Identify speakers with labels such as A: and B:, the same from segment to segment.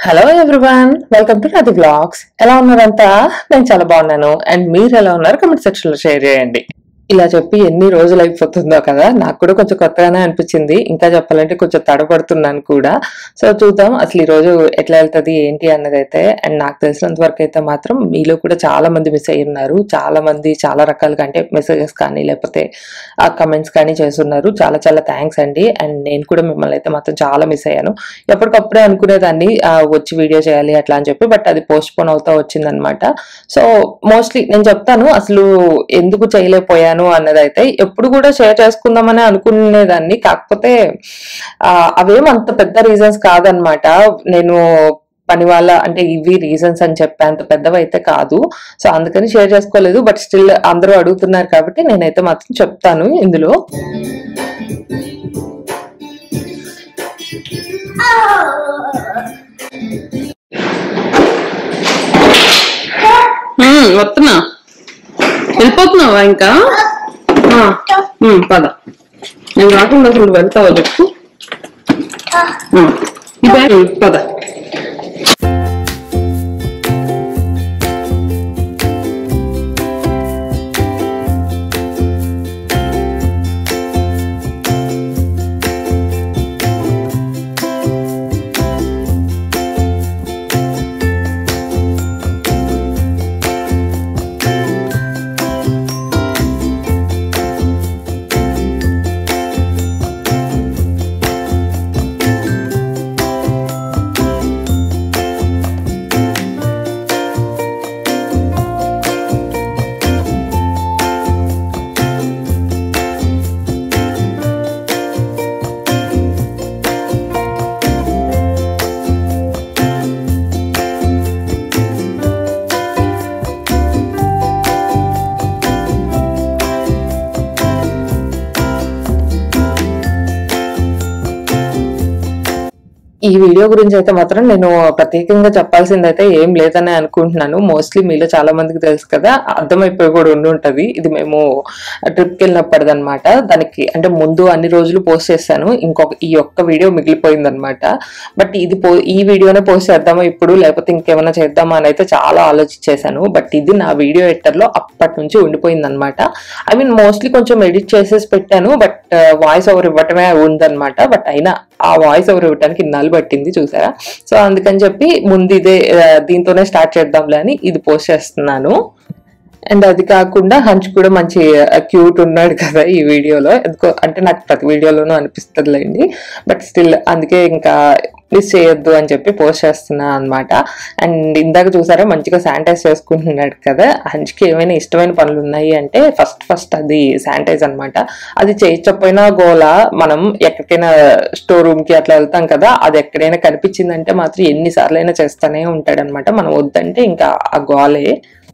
A: Hello everyone welcome to Nadhi blogs ఎలా ఉన్నారంతా నేను చాలా బాగున్నాను అండ్ మీరు ఎలా ఉన్నారు కమెంట్ సెక్షన్ లో షేర్ చేయండి ఇలా చెప్పి ఎన్ని రోజులు అయిపోతుందో కదా నాకు కూడా కొంచెం కొత్తగానే అనిపించింది ఇంకా చెప్పాలంటే కొంచెం తడబడుతున్నాను కూడా సో చూద్దాం అసలు ఈ రోజు ఎట్లా వెళ్తది ఏంటి అన్నది అయితే అండ్ నాకు తెలిసినంత వరకు అయితే మాత్రం మీలో కూడా చాలా మంది మిస్ అయ్యి ఉన్నారు చాలా మంది చాలా రకాలుగా అంటే మెసేజెస్ కానీ లేకపోతే ఆ కమెంట్స్ కానీ చేస్తున్నారు చాలా చాలా థ్యాంక్స్ అండి అండ్ నేను కూడా మిమ్మల్ని అయితే మాత్రం చాలా మిస్ అయ్యాను ఎప్పటికప్పుడే అనుకునేదాన్ని ఆ, వచ్చి వీడియో చేయాలి అట్లా అని చెప్పి బట్ అది పోస్ట్ పోన్ అవుతా వచ్చిందనమాట సో మోస్ట్లీ నేను చెప్తాను అసలు ఎందుకు చేయలేకపోయాను అన్నది అయితే ఎప్పుడు కూడా షేర్ చేసుకుందామని అనుకునేదాన్ని కాకపోతే ఆ, అవేం అంత పెద్ద రీజన్స్ కాదనమాట నేను పని వాళ్ళ అంటే ఇవి రీజన్స్ అని చెప్పే అంత పెద్దవి అయితే కాదు సో అందుకని షేర్ చేసుకోలేదు బట్ స్టిల్ అందరూ అడుగుతున్నారు కాబట్టి నేనైతే మాత్రం చెప్తాను ఇందులో వస్తున్నా వెళ్ళిపోతున్నావా ఇంకా ఆ, ఉమ్, పద నేను రాకుండా అసలు వెళ్తావా చెప్పు ఆ, ఈ బ్యాగ్ పద ఈ వీడియో గురించి అయితే మాత్రం నేను ప్రత్యేకంగా చెప్పాల్సింది అయితే ఏం లేదని అనుకుంటున్నాను మోస్ట్లీ మీలో చాలా మందికి తెలుసు కదా అర్థమైపోయి కూడా ఉండి ఉంటది ఇది మేము ట్రిప్కి వెళ్ళినప్పటిది అనమాట దానికి అంటే ముందు అన్ని రోజులు పోస్ట్ చేశాను ఇంకొక ఈ ఒక్క వీడియో మిగిలిపోయింది అనమాట బట్ ఇది పో ఈ వీడియోనే పోస్ట్ చేద్దామా ఇప్పుడు లేకపోతే ఇంకేమైనా చేద్దామా అని అయితే చాలా ఆలోచించేశాను బట్ ఇది నా వీడియో ఎడిటర్ లో అప్పటి నుంచి ఉండిపోయింది అనమాట ఐ మీన్ మోస్ట్లీ కొంచెం ఎడిట్ చేసేసి పెట్టాను బట్ వాయిస్ ఓవర్ ఇవ్వటమే ఉందన్నమాట బట్ అయినా ఆ వాయిస్ ఓవర్ ఇవ్వడానికి ఇన్నాళ్ళు పట్టింది చూసారా సో అందుకని చెప్పి ముందు ఇదే ఆ, దీంతోనే స్టార్ట్ చేద్దాంలే అని ఇది పోస్ట్ చేస్తున్నాను అండ్ అది కాకుండా హంచ్ కూడా మంచి క్యూట్ ఉన్నాడు కదా ఈ వీడియోలో ఎందుకో అంటే నాకు ప్రతి వీడియోలోనూ అనిపిస్తుందిలేండి బట్ స్టిల్ అందుకే ఇంకా మిస్ చేయొద్దు అని చెప్పి పోస్ట్ చేస్తున్నా అనమాట అండ్ ఇందాక చూసారా మంచిగా శానిటైజ్ చేసుకుంటున్నాడు కదా హంచ్కి ఏమైనా ఇష్టమైన పనులు ఉన్నాయి అంటే ఫస్ట్ ఫస్ట్ అది శానిటైజ్ అన్నమాట అది చేయించకపోయినా గోల మనం ఎక్కడికైనా స్టోర్ రూమ్ కి అట్లా వెళ్తాం కదా అది ఎక్కడైనా కనిపించిందంటే మాత్రం ఎన్నిసార్లు అయినా చేస్తానే ఉంటాడనమాట మనం వద్దంటే ఇంకా ఆ గోలే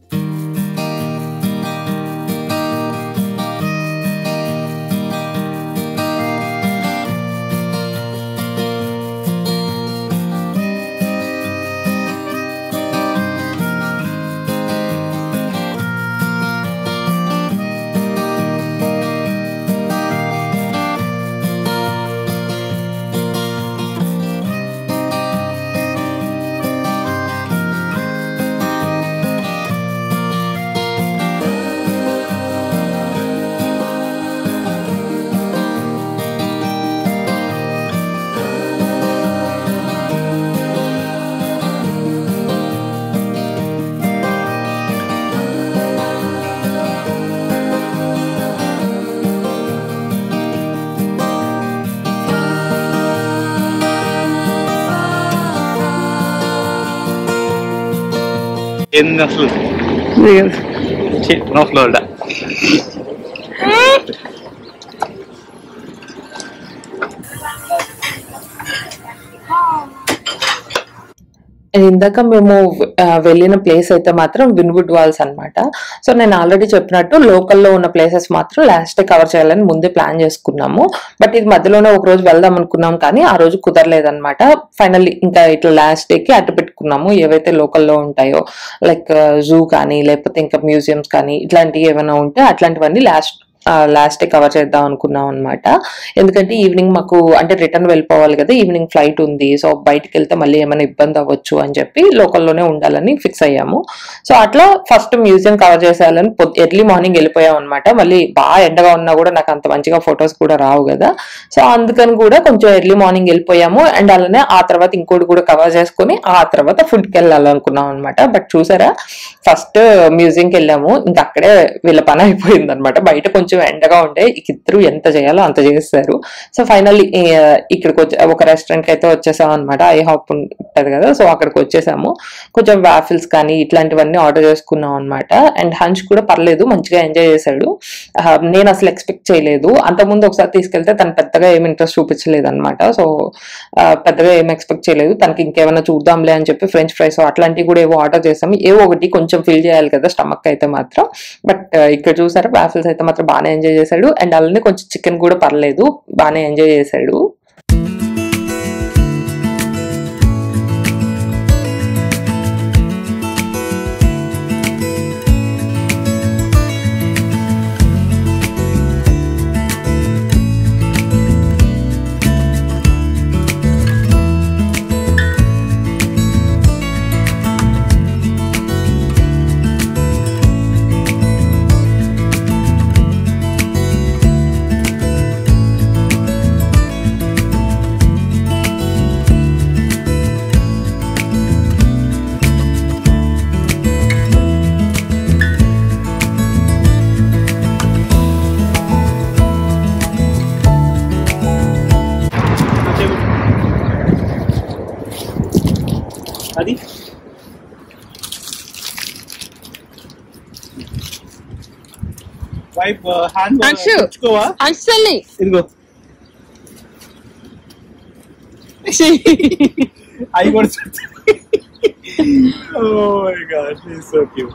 B: ఏంది అసలు ఛీ, నో ఫ్లోర్
A: ఇందాక మేము ఆ, వెళ్ళిన ప్లేస్ అయితే మాత్రం విన్వుడ్ వాల్స్ అన్నమాట సో నేను ఆల్రెడీ చెప్పినట్టు లోకల్లో ఉన్న ప్లేసెస్ మాత్రం లాస్ట్ కవర్ చేయాలని ముందే ప్లాన్ చేసుకున్నాము బట్ ఇది మధ్యలోనే ఒక రోజు వెళ్దాం అనుకున్నాం కానీ ఆ రోజు కుదరలేదన్నమాట ఫైనల్లీ ఇంకా ఇట్లా లాస్ట్ డేకి అట్టు పెట్టుకున్నాము ఏవైతే లోకల్లో ఉంటాయో లైక్ జూ కానీ లేకపోతే ఇంకా మ్యూజియంస్ కానీ ఇట్లాంటివి ఏమైనా ఉంటే అట్లాంటివన్నీ లాస్ట్ లాస్ట్ కవర్ చేద్దాం అనుకున్నాం అనమాట ఎందుకంటే ఈవినింగ్ మాకు అంటే రిటర్న్ వెళ్ళిపోవాలి కదా ఈవినింగ్ ఫ్లైట్ ఉంది సో బయటికి వెళ్తే మళ్ళీ ఏమైనా ఇబ్బంది అవ్వచ్చు అని చెప్పి లోకల్లోనే ఉండాలని ఫిక్స్ అయ్యాము సో అట్లా ఫస్ట్ మ్యూజియం కవర్ చేసేయాలని ఎర్లీ మార్నింగ్ వెళ్ళిపోయాం అనమాట మళ్ళీ బాగా ఎండగా ఉన్నా కూడా నాకు అంత మంచిగా ఫొటోస్ కూడా రావు కదా సో అందుకని కూడా కొంచెం ఎర్లీ మార్నింగ్ వెళ్ళిపోయాము అండ్ అలానే ఆ తర్వాత ఇంకోటి కూడా కవర్ చేసుకుని ఆ తర్వాత ఫుడ్కి వెళ్ళాలనుకున్నాం అనమాట బట్ చూసారా ఫస్ట్ మ్యూజియంకి వెళ్ళాము ఇంకా అక్కడే వీళ్ళ పని అయిపోయింది అనమాట బయట కొంచెం ఎండగా ఉండే ఇక ఇద్దరు ఎంత చేయాలో అంత చేస్తారు సో ఫైనల్లీ ఇక్కడికి వచ్చి ఒక రెస్టారెంట్ కి అయితే వచ్చేసాం అనమాట ఐ హాప్ ఉంటది కదా సో అక్కడికి వచ్చేసాము కొంచెం వాఫిల్స్ కానీ ఇట్లాంటివన్నీ ఆర్డర్ చేసుకున్నాం అనమాట అండ్ హంచ్ కూడా పర్లేదు మంచిగా ఎంజాయ్ చేశాడు ఆ, నేను అసలు ఎక్స్పెక్ట్ చేయలేదు అంతకుముందు ఒకసారి తీసుకెళ్తే తను పెద్దగా ఏమి ఇంట్రెస్ట్ చూపించలేదు అనమాట సో ఆ, పెద్దగా ఏం ఎక్స్పెక్ట్ చేయలేదు తనకి ఇంకేమైనా చూద్దాంలే అని చెప్పి ఫ్రెంచ్ ఫ్రైస్ అట్లాంటివి కూడా ఏవో ఆర్డర్ చేసాము ఏవో ఒకటి కొంచెం ఫిల్ చేయాలి కదా స్టమక్ అయితే మాత్రం బట్ ఇక్కడ చూసారా వాఫిల్స్ అయితే మాత్రం బాగానే ఎంజాయ్ చేశాడు అండ్ అలానే కొంచెం చికెన్ కూడా పర్లేదు బాగానే ఎంజాయ్ చేశాడు
B: అది వైప్ హ్యాండ్
A: అక్షు.
B: తెచ్చుకోవా
A: అసలు
B: ఇదిగో అవి కూడా oh my god so cute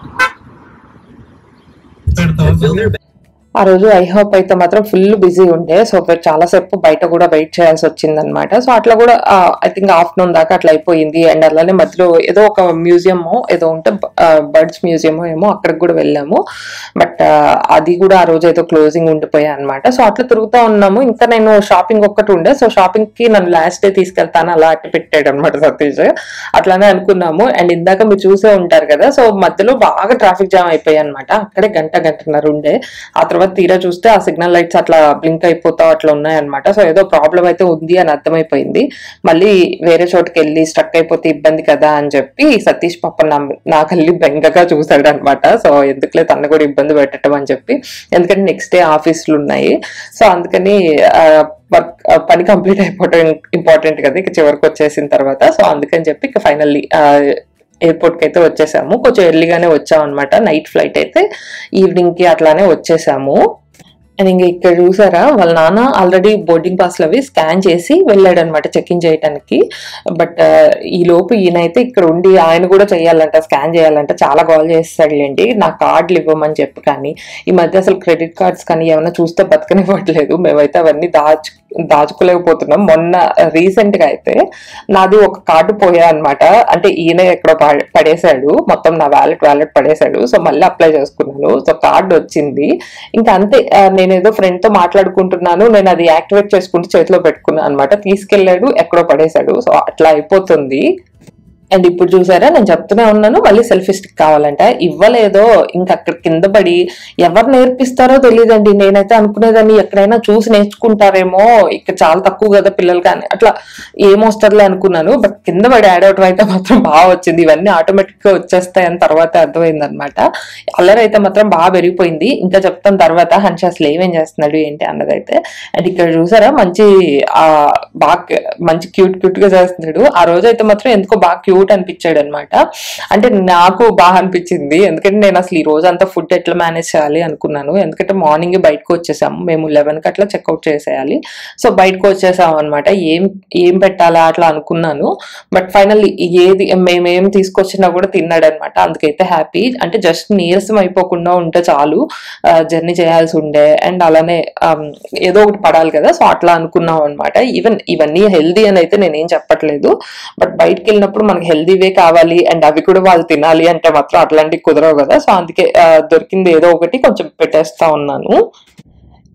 A: ఆ రోజు ఐ హోప్ అయితే మాత్రం ఫుల్ బిజీ ఉండే సో చాలా సేపు బయట కూడా వెయిట్ చేయాల్సి వచ్చింది అనమాట సో అట్లా కూడా ఐ థింక్ ఆఫ్టర్నూన్ దాకా అట్లా అయిపోయింది అండ్ అలానే మధ్యలో ఏదో ఒక మ్యూజియం ఏదో ఉంటే బర్డ్స్ మ్యూజియం ఏమో అక్కడికి కూడా వెళ్ళాము బట్ అది కూడా ఆ రోజు ఏదో క్లోజింగ్ ఉండిపోయా అనమాట సో అట్లా తిరుగుతా ఉన్నాము ఇంకా నేను షాపింగ్ ఒక్కటి ఉండే సో షాపింగ్ కి నన్ను లాస్ట్ డే తీసుకెళ్తాను అలా అట్టి పెట్టాడు అనమాట సతీష్ అట్లానే అనుకున్నాము అండ్ ఇందాక మీరు చూసే ఉంటారు కదా సో మధ్యలో బాగా ట్రాఫిక్ జామ్ అయిపోయాయి అనమాట అక్కడే గంట గంటన్నర ఉండే ఆ తర్వాత తీరా చూస్తే ఆ సిగ్నల్ లైట్స్ అట్లా బ్లింక్ అయిపోతా అట్లా ఉన్నాయన్నమాట సో ఏదో ప్రాబ్లం అయితే ఉంది అని అర్థమైపోయింది మళ్ళీ వేరే చోటుకి వెళ్ళి స్ట్రక్ అయిపోతే ఇబ్బంది కదా అని చెప్పి సతీష్ పాప నా నాకెళ్ళి బెంగగా చూసాడు అనమాట సో ఎందుకులే తను కూడా ఇబ్బంది పెట్టడం అని చెప్పి ఎందుకంటే నెక్స్ట్ డే ఆఫీసులు ఉన్నాయి సో అందుకని వర్క్ పని కంప్లీట్ అయిపోవడం ఇంపార్టెంట్ కదా ఇక చివరికి వచ్చేసిన తర్వాత సో అందుకని చెప్పి ఇక ఫైనల్లీ ఎయిర్పోర్ట్ కి అయితే వచ్చేసాము కొంచెం ఎర్లీగానే వచ్చాం అనమాట నైట్ ఫ్లైట్ అయితే ఈవినింగ్ కి అట్లానే వచ్చేసాము అండ్ ఇంకా ఇక్కడ చూసారా వాళ్ళ నాన్న ఆల్రెడీ బోర్డింగ్ పాస్ అవి స్కాన్ చేసి వెళ్ళాడు అనమాట చెక్ ఇన్ చేయడానికి బట్ ఈ లోపు ఈయన అయితే ఇక్కడ ఉండి ఆయన కూడా చేయాలంట స్కాన్ చేయాలంట చాలా కాల్ చేస్తాడులేండి నా కార్డులు ఇవ్వమని చెప్పి కానీ ఈ మధ్య అసలు క్రెడిట్ కార్డ్స్ కానీ ఏమైనా చూస్తే బతకనివ్వట్లేదు మేమైతే అవన్నీ దాచు దాచుకోలేకపోతున్నాం మొన్న రీసెంట్ గా అయితే నాది ఒక కార్డు పోయా అనమాట అంటే ఈయన ఎక్కడో ప- పడేశాడు మొత్తం నా వ్యాలెట్ వ్యాలెట్ పడేశాడు సో మళ్ళీ అప్లై చేసుకున్నాను సో కార్డు వచ్చింది ఇంకా అంతే ఆ, నేను ఏదో ఫ్రెండ్ తో మాట్లాడుకుంటున్నాను నేను అది యాక్టివేట్ చేసుకుంటూ చేతిలో పెట్టుకున్నాను అనమాట తీసుకెళ్లాడు ఎక్కడో పడేశాడు సో అట్లా అయిపోతుంది అండ్ ఇప్పుడు చూసారా నేను చెప్తూనే ఉన్నాను మళ్ళీ సెల్ఫీ స్టిక్ కావాలంట ఇవ్వలేదో ఇంకా అక్కడ కింద పడి ఎవరు నేర్పిస్తారో తెలియదండి నేనైతే అనుకునేదాన్ని ఎక్కడైనా చూసి నేర్చుకుంటారేమో ఇక్కడ చాలా తక్కువ కదా పిల్లలు కానీ అట్లా ఏమొస్తారులే అనుకున్నాను బట్ కింద పడి యాడ్ అవటం అయితే మాత్రం బాగా వచ్చింది ఇవన్నీ ఆటోమేటిక్ గా వచ్చేస్తాయి అని తర్వాత అర్థమైంది అనమాట అల్లరి అయితే మాత్రం బాగా పెరిగిపోయింది ఇంకా చెప్తాను తర్వాత హన్షి అసలు ఏమేం చేస్తున్నాడు ఏంటి అన్నదైతే అండ్ ఇక్కడ చూసారా మంచి ఆ బాగా మంచి క్యూట్ క్యూట్ గా చేస్తున్నాడు ఆ రోజు అయితే మాత్రం ఎందుకో బాగా క్యూట్ అనిపించాడు అనమాట అంటే నాకు బాగా అనిపించింది ఎందుకంటే నేను అసలు ఈ రోజు అంతా ఫుడ్ ఎట్లా మేనేజ్ చేయాలి అనుకున్నాను ఎందుకంటే మార్నింగ్ బయటకు వచ్చేసాము మేము లెవెన్ కి అట్లా చెక్అవుట్ చేసేయాలి సో బయటకు వచ్చేసాము అనమాట ఏం ఏం పెట్టాలా అట్లా అనుకున్నాను బట్ ఫైనల్ ఏది మేమేం తీసుకొచ్చినా కూడా తిన్నాడు అనమాట అందుకైతే హ్యాపీ అంటే జస్ట్ నీరసం అయిపోకుండా ఉంటే చాలు జర్నీ చేయాల్సి ఉండే అండ్ అలానే ఆమ్, ఏదో ఒకటి పడాలి కదా సో అట్లా అనుకున్నాం అనమాట ఈవెన్ ఇవన్నీ హెల్దీ అని అయితే నేనేం చెప్పట్లేదు బట్ బయటకు వెళ్ళినప్పుడు మనకి హెల్దీవే కావాలి అండ్ అవి కూడా వాళ్ళు తినాలి అంటే మాత్రం అట్లాంటివి కుదరవు కదా సో అందుకే ఆ, దొరికింది ఏదో ఒకటి కొంచెం పెట్టేస్తా ఉన్నాను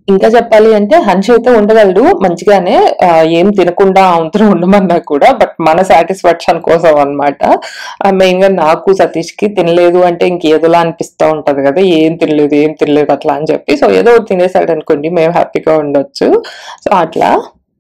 A: ఇంకా చెప్పాలి అంటే హన్ష్ అయితే ఉండగలడు మంచిగానే ఆ, ఏం తినకుండా అవతరం ఉండమన్నా కూడా బట్ మన సాటిస్ఫాక్షన్ కోసం అనమాట మెయిన్ గా నాకు సతీష్ కి తినలేదు అంటే ఇంకేదోలా అనిపిస్తా ఉంటది కదా ఏం తినలేదు ఏం తినలేదు అట్లా అని చెప్పి సో ఏదో ఒకటి తినేసాడు అనుకోండి మేము హ్యాపీగా ఉండొచ్చు సో అట్లా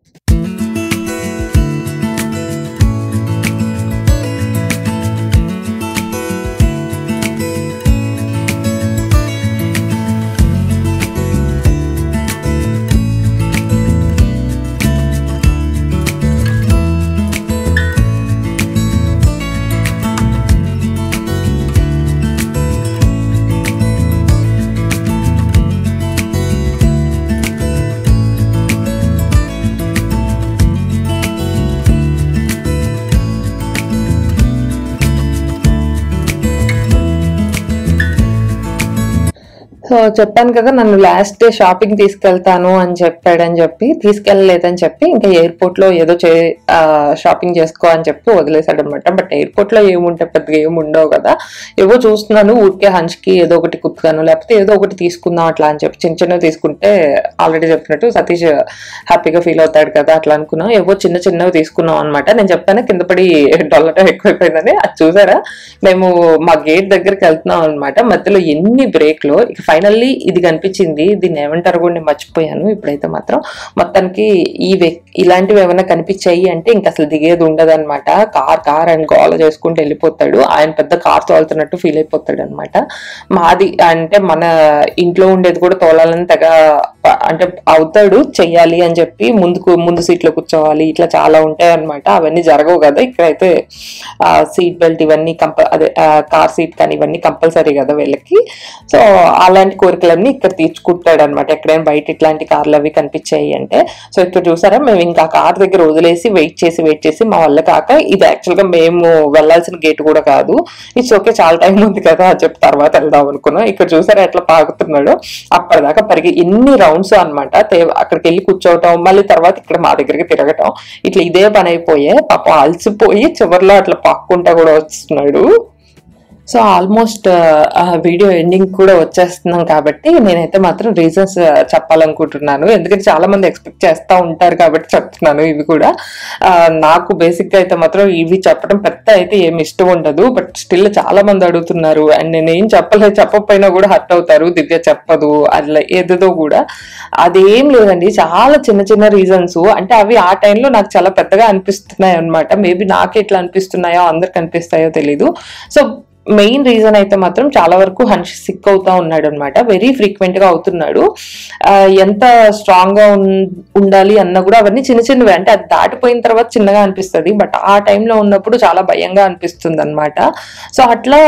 A: సో చెప్పాను కదా నన్ను లాస్ట్ డే షాపింగ్ తీసుకెళ్తాను అని చెప్పాడని చెప్పి తీసుకెళ్ళలేదని చెప్పి ఇంకా ఎయిర్పోర్ట్ లో ఏదో చే షాపింగ్ చేసుకో అని చెప్పి వదిలేశాడు అనమాట బట్ ఎయిర్పోర్ట్ లో ఏముంటే పెద్దగా ఏమి ఉండవు కదా ఏవో చూస్తున్నాను ఊరికే హంచ్ కి ఏదో ఒకటి కుత్తుగాను లేకపోతే ఏదో ఒకటి తీసుకుందాం అట్లా అని చెప్పి చిన్న చిన్నవి తీసుకుంటే ఆల్రెడీ చెప్పినట్టు సతీష్ హ్యాపీగా ఫీల్ అవుతాడు కదా అట్లా అనుకున్నాం ఏవో చిన్న చిన్నవి తీసుకున్నాం అనమాట నేను చెప్తాను కింద పడి డొల్లటం ఎక్కువైపోయిందని అది చూసారా మేము మా గేట్ దగ్గరికి వెళ్తున్నాం అనమాట మధ్యలో ఎన్ని బ్రేక్ లో ఇక ఫైనల్లీ ఇది కనిపించింది దీన్ని ఏమంటారు కూడా నేను మర్చిపోయాను ఇప్పుడైతే మాత్రం మొత్తానికి ఈ వ్యక్- ఇలాంటివి ఏమైనా కనిపించాయి అంటే ఇంక అసలు దిగేది ఉండదు అనమాట కార్ కార్ అని గోల చేసుకుంటూ వెళ్ళిపోతాడు ఆయన పెద్ద కార్ తోలుతున్నట్టు ఫీల్ అయిపోతాడు అనమాట మాది అంటే మన ఇంట్లో ఉండేది కూడా తోలాలని తెగ ప- అంటే అవుతాడు చెయ్యాలి అని చెప్పి ముందుకు ముందు సీట్ లో కూర్చోవాలి ఇట్లా చాలా ఉంటాయి అనమాట అవన్నీ జరగవు కదా ఇక్కడైతే సీట్ బెల్ట్ ఇవన్నీ కంప అదే కార్ సీట్ కానీ ఇవన్నీ కంపల్సరీ కదా వీళ్ళకి సో అలాంటి కోరికలన్నీ ఇక్కడ తీర్చుకుంటాడు అనమాట ఎక్కడైనా బయట ఇట్లాంటి కార్లు అవి కనిపించాయి అంటే సో ఇక్కడ చూసారా మేము ఇంకా కార్ దగ్గర వదిలేసి వెయిట్ చేసి వెయిట్ చేసి మా వల్ల కాక ఇది యాక్చువల్ గా మేము వెళ్ళాల్సిన గేట్ కూడా కాదు ఇట్స్ ఓకే చాలా టైం ఉంది కదా అని చెప్పి తర్వాత వెళ్దాం అనుకున్నాం ఇక్కడ చూసారా ఎట్లా పాకుతున్నాడు అప్పటిదాకా పరిగి ఎన్ని రౌండ్స్ అనమాట అక్కడికి వెళ్ళి కూర్చోవటం మళ్ళీ తర్వాత ఇక్కడ మా దగ్గరికి తిరగటం ఇట్లా ఇదే పని అయిపోయే పాపం అలసిపోయి చివరిలో అట్లా పాక్కుంటా కూడా వస్తున్నాడు సో ఆల్మోస్ట్ వీడియో ఎండింగ్ కూడా వచ్చేస్తున్నాం కాబట్టి నేనైతే మాత్రం రీజన్స్ చెప్పాలనుకుంటున్నాను ఎందుకంటే చాలా మంది ఎక్స్పెక్ట్ చేస్తూ ఉంటారు కాబట్టి చెప్తున్నాను ఇవి కూడా ఆ, నాకు బేసిక్ గా అయితే మాత్రం ఇవి చెప్పడం పెద్ద అయితే ఏమి ఇష్టం ఉండదు బట్ స్టిల్ చాలా మంది అడుగుతున్నారు అండ్ నేను ఏం చెప్పలేదు చెప్పకపోయినా కూడా హర్ట్ అవుతారు దివ్య చెప్పదు అట్లా ఏదేదో కూడా అదేం లేదండి చాలా చిన్న చిన్న రీజన్స్ అంటే అవి ఆ టైంలో నాకు చాలా పెద్దగా అనిపిస్తున్నాయి అనమాట మేబీ నాకు ఎట్లా అనిపిస్తున్నాయో అందరికి అనిపిస్తాయో తెలీదు సో మెయిన్ రీజన్ అయితే మాత్రం చాలా వరకు హన్ష్ సిక్ అవుతా ఉన్నాడు అనమాట వెరీ ఫ్రీక్వెంట్ గా అవుతున్నాడు ఆ, ఎంత స్ట్రాంగ్ గా ఉన్- ఉండాలి అన్న కూడా అవన్నీ చిన్న చిన్నవి అంటే అది దాటిపోయిన తర్వాత చిన్నగా అనిపిస్తుంది బట్ ఆ టైంలో ఉన్నప్పుడు చాలా భయంగా అనిపిస్తుంది అనమాట సో అట్లా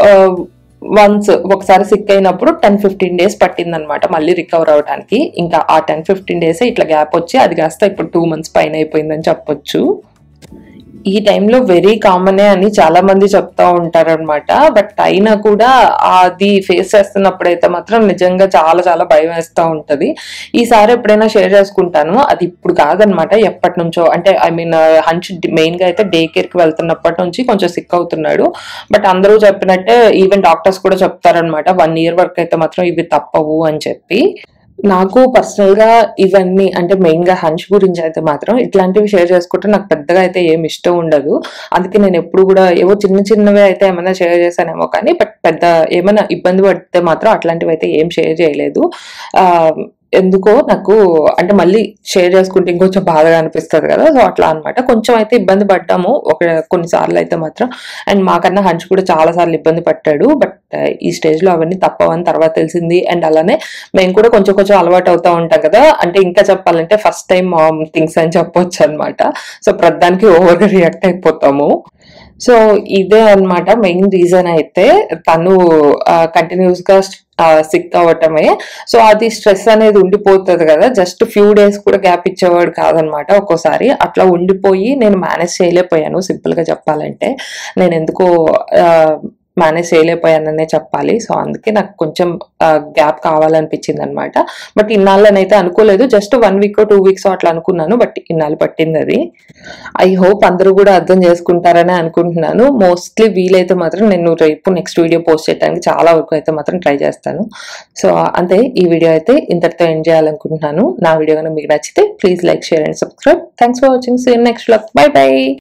A: వన్స్ ఒకసారి సిక్ అయినప్పుడు టెన్ ఫిఫ్టీన్ డేస్ పట్టింది అనమాట మళ్ళీ రికవర్ అవడానికి ఇంకా ఆ టెన్ ఫిఫ్టీన్ డేస్ ఇట్లా గ్యాప్ వచ్చి అది కాస్త ఇప్పుడు టూ మంత్స్ పైన అయిపోయిందని చెప్పొచ్చు ఈ టైంలో వెరీ కామనే అని చాలా మంది చెప్తా ఉంటారన్నమాట బట్ అయినా కూడా అది ఫేస్ చేస్తున్నప్పుడు అయితే మాత్రం నిజంగా చాలా చాలా భయం వేస్తూ ఉంటది ఈసారి ఎప్పుడైనా షేర్ చేసుకుంటాను అది ఇప్పుడు కాదనమాట ఎప్పటి నుంచో అంటే ఐ మీన్ హంచ్ మెయిన్ గా అయితే డే కేర్ కి వెళ్తున్నప్పటి నుంచి కొంచెం సిక్ అవుతున్నాడు బట్ అందరూ చెప్పినట్టే ఈవెన్ డాక్టర్స్ కూడా చెప్తారనమాట వన్ ఇయర్ వరకు అయితే మాత్రం ఇవి తప్పవు అని చెప్పి నాకు పర్సనల్ గా ఇవన్నీ అంటే మెయిన్ గా హంచ్ గురించి అయితే మాత్రం ఇట్లాంటివి షేర్ చేసుకుంటే నాకు పెద్దగా అయితే ఏమి ఇష్టం ఉండదు అందుకే నేను ఎప్పుడు కూడా ఏవో చిన్న చిన్నవి అయితే ఏమైనా షేర్ చేశానేమో కానీ బట్ పెద్ద ఏమైనా ఇబ్బంది పడితే మాత్రం అట్లాంటివి అయితే ఏం షేర్ చేయలేదు ఆ ఎందుకో నాకు అంటే మళ్ళీ షేర్ చేసుకుంటే ఇంకొంచెం బాధగా అనిపిస్తుంది కదా సో అట్లా అన్నమాట కొంచెం అయితే ఇబ్బంది పడ్డాము ఒక కొన్నిసార్లు అయితే మాత్రం అండ్ మాకన్నా హంచ్ కూడా చాలా సార్లు ఇబ్బంది పట్టాడు బట్ ఈ స్టేజ్ లో అవన్నీ తప్పవని తర్వాత తెలిసింది అండ్ అలానే మేము కూడా కొంచెం కొంచెం అలవాటు అవుతా ఉంటాం కదా అంటే ఇంకా చెప్పాలంటే ఫస్ట్ టైం థింగ్స్ అని చెప్పొచ్చు అనమాట సో ప్రధానికి ఓవర్గా రియాక్ట్ అయిపోతాము సో ఇదే అన్నమాట మెయిన్ రీజన్ అయితే తను కంటిన్యూస్ గా సిక్ అవ్వటమే సో అది స్ట్రెస్ అనేది ఉండిపోతుంది కదా జస్ట్ ఫ్యూ డేస్ కూడా గ్యాప్ ఇచ్చేవాడు కాదనమాట ఒక్కోసారి అట్లా ఉండిపోయి నేను మేనేజ్ చేయలేకపోయాను సింపుల్ గా చెప్పాలంటే నేను ఎందుకో మేనేజ్ చేయలేకపోయాననే చెప్పాలి సో అందుకే నాకు కొంచెం గ్యాప్ కావాలనిపించింది అనమాట బట్ ఇన్నాళ్ళనైతే అనుకోలేదు just one week two weeks అట్లా అనుకున్నాను బట్ ఇన్నాళ్ళు పట్టింది అది ఐ హోప్ అందరూ కూడా అర్థం చేసుకుంటారని అనుకుంటున్నాను మోస్ట్లీ వీలైతే మాత్రం నేను రేపు నెక్స్ట్ వీడియో పోస్ట్ చేయడానికి చాలా వరకు అయితే మాత్రం ట్రై చేస్తాను సో అంతే ఈ వీడియో అయితే ఇంతటితో ఎండ్ చేయాలనుకుంటున్నాను నా వీడియో కనుక మీకు నచ్చితే please like share and subscribe thanks for watching see next blog bye by